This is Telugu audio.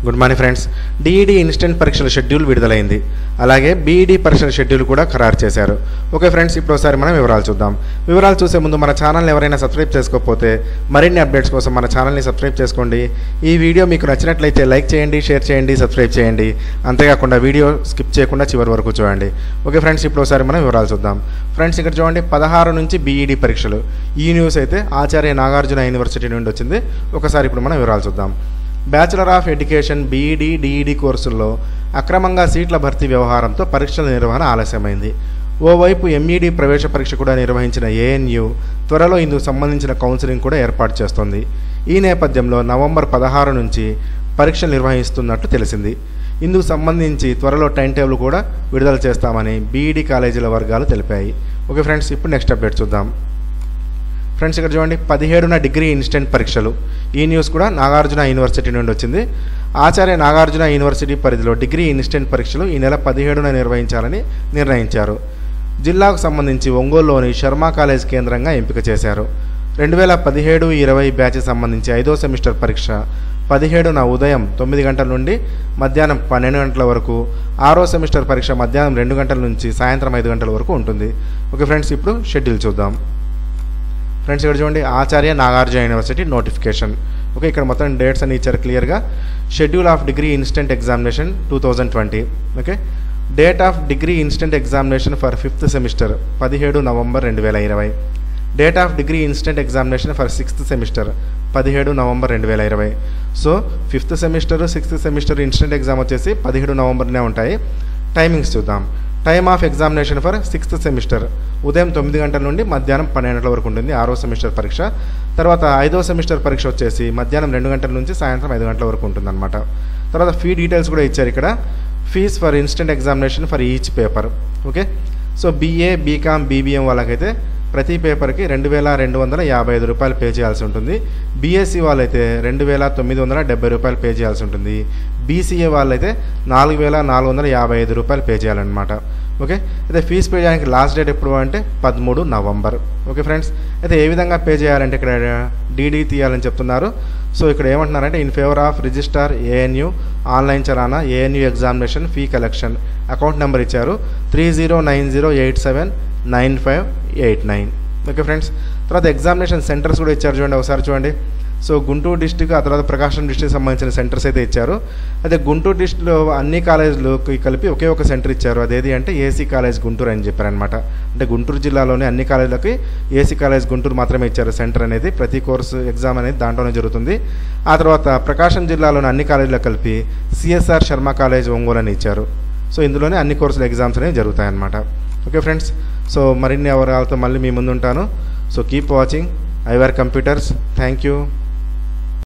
good morning friends DEd instant పరీక్షల షెడ్యూల్ విడుదలైంది అలాగే బీఈడి పరీక్షల షెడ్యూల్ కూడా ఖరారు చేశారు ఓకే ఫ్రెండ్స్ ఇప్పుడు ఒకసారి మనం వివరాలు చూద్దాం వివరాలు చూసే ముందు మన ఛానల్ని ఎవరైనా సబ్స్క్రైబ్ చేసుకోకపోతే మరిన్ని అప్డేట్స్ కోసం మన ఛానల్ని సబ్స్క్రైబ్ చేసుకోండి ఈ వీడియో మీకు నచ్చినట్లయితే లైక్ చేయండి షేర్ చేయండి సబ్స్క్రైబ్ చేయండి అంతేకాకుండా వీడియో స్కిప్ చేయకుండా చివరి వరకు చూడండి ఓకే ఫ్రెండ్స్ ఇప్పుడు ఒకసారి మనం వివరాలు చూద్దాం ఫ్రెండ్స్ ఇక్కడ చూడండి పదహారు నుంచి బీఈడి పరీక్షలు ఈ న్యూస్ అయితే ఆచార్య నాగార్జున యూనివర్సిటీ నుండి వచ్చింది ఒకసారి ఇప్పుడు మనం వివరాలు చూద్దాం bachelor of education BEd DEd కోర్సుల్లో అక్రమంగా సీట్ల భర్తీ వ్యవహారంతో పరీక్షల నిర్వహణ ఆలస్యమైంది ఓవైపు ఎంఈడి ప్రవేశ పరీక్ష కూడా నిర్వహించిన ఏఎన్యు త్వరలో ఇందుకు సంబంధించిన కౌన్సిలింగ్ కూడా ఏర్పాటు చేస్తోంది ఈ నేపథ్యంలో నవంబర్ పదహారు నుంచి పరీక్షలు నిర్వహిస్తున్నట్టు తెలిసింది ఇందుకు సంబంధించి త్వరలో టైం టేబుల్ కూడా విడుదల చేస్తామని బీఈడి కాలేజీల వర్గాలు తెలిపాయి ఓకే ఫ్రెండ్స్ ఇప్పుడు నెక్స్ట్ అప్డేట్ చూద్దాం ఫ్రెండ్స్ ఇక్కడ చూడండి పదిహేడున డిగ్రీ ఇన్స్టెంట్ పరీక్షలు ఈ న్యూస్ కూడా నాగార్జున యూనివర్సిటీ నుండి వచ్చింది ఆచార్య నాగార్జున యూనివర్సిటీ పరిధిలో డిగ్రీ ఇన్స్టెంట్ పరీక్షలు ఈ నెల పదిహేడున నిర్వహించాలని నిర్ణయించారు జిల్లాకు సంబంధించి ఒంగోలులోని శర్మ కాలేజ్ కేంద్రంగా ఎంపిక చేశారు రెండు వేల పదిహేడు ఇరవై బ్యాచ్ సంబంధించి ఐదో సెమిస్టర్ పరీక్ష పదిహేడున ఉదయం తొమ్మిది గంటల నుండి మధ్యాహ్నం పన్నెండు గంటల వరకు ఆరో సెమిస్టర్ పరీక్ష మధ్యాహ్నం రెండు గంటల నుంచి సాయంత్రం ఐదు గంటల వరకు ఉంటుంది ఓకే ఫ్రెండ్స్ ఇప్పుడు షెడ్యూల్ చూద్దాం ఫ్రెండ్స్ ఇక్కడ చూడండి Acharya Nagarjuna university notification okay ఇక్కడ మొత్తం డేట్స్ అని ఇచ్చారు క్లియర్గా schedule of degree instant examination two thousand twenty okay date of degree instant examination for fifth semester పదిహేడు నవంబర్ రెండు వేల ఇరవై date of degree instant examination for sixth semester పదిహేడు నవంబర్ రెండు వేల ఇరవై so fifth semester sixth semester instant exam వచ్చేసి పదిహేడు నవంబర్నే ఉంటాయి టైమింగ్స్ చూద్దాం time of examination for sixth semester ఉదయం తొమ్మిది గంటల నుండి మధ్యాహ్నం పన్నెండు గంటల వరకు ఉంటుంది ఆరో సెమిస్టర్ పరీక్ష తర్వాత ఐదో సెమిస్టర్ పరీక్ష వచ్చేసి మధ్యాహ్నం రెండు గంటల నుంచి సాయంత్రం ఐదు గంటల వరకు ఉంటుందన్నమాట తర్వాత ఫీ డీటెయిల్స్ కూడా ఇచ్చారు ఇక్కడ fee for instant examination for each paper okay so BA BCom BBM వాళ్ళకైతే ప్రతి పేపర్కి రెండు వేల రెండు వందల యాభై ఐదు రూపాయలు పే చేయాల్సి ఉంటుంది బీఎస్సీ వాళ్ళైతే రెండు వేల తొమ్మిది వందల డెబ్బై రూపాయలు పే చేయాల్సి ఉంటుంది బీసీఏ వాళ్ళైతే నాలుగు వేల నాలుగు వందల యాభై ఐదు రూపాయలు పే చేయాలన్నమాట ఓకే అయితే ఫీజు పే చేయడానికి లాస్ట్ డేట్ ఎప్పుడు అంటే పదమూడు నవంబర్ ఓకే ఫ్రెండ్స్ అయితే ఏ విధంగా పే చేయాలంటే ఇక్కడ డీడీ తీయాలని చెప్తున్నారు సో ఇక్కడ ఏమంటున్నారంటే in favour of registrar ANU online చలానా ANU examination fee collection account number ఇచ్చారు three zero nine zero eight seven nine five eight nine okay friends తర్వాత ఎగ్జామినేషన్ సెంటర్స్ కూడా ఇచ్చారు చూడండి ఒకసారి చూడండి సో గుంటూరు డిస్టిక్ ఆ తర్వాత ప్రకాశం డిస్టిక్ సంబంధించిన సెంటర్స్ అయితే ఇచ్చారు అయితే గుంటూరు డిస్టిక్లో అన్ని కాలేజీలకు కలిపి ఒకే ఒక సెంటర్ ఇచ్చారు అదేది అంటే ఏసీ కాలేజ్ గుంటూరు అని చెప్పారనమాట అంటే గుంటూరు జిల్లాలోని అన్ని కాలేజీలకి ఏసీ కాలేజ్ గుంటూరు మాత్రమే ఇచ్చారు సెంటర్ అనేది ప్రతి కోర్సు ఎగ్జామ్ అనేది దాంట్లోనే జరుగుతుంది ఆ తర్వాత ప్రకాశం జిల్లాలోని అన్ని కాలేజీలకు కలిపి సిఎస్ఆర్ శర్మ కాలేజ్ ఒంగోలు అని ఇచ్చారు సో ఇందులోనే అన్ని కోర్సుల ఎగ్జామ్స్ అనేవి జరుగుతాయన్నమాట ఓకే ఫ్రెండ్స్ సో మరిన్ని వివరాలతో మళ్ళీ మీ ముందు ఉంటాను సో కీప్ వాచింగ్ ఐవర్ కంప్యూటర్స్ థ్యాంక్ యూ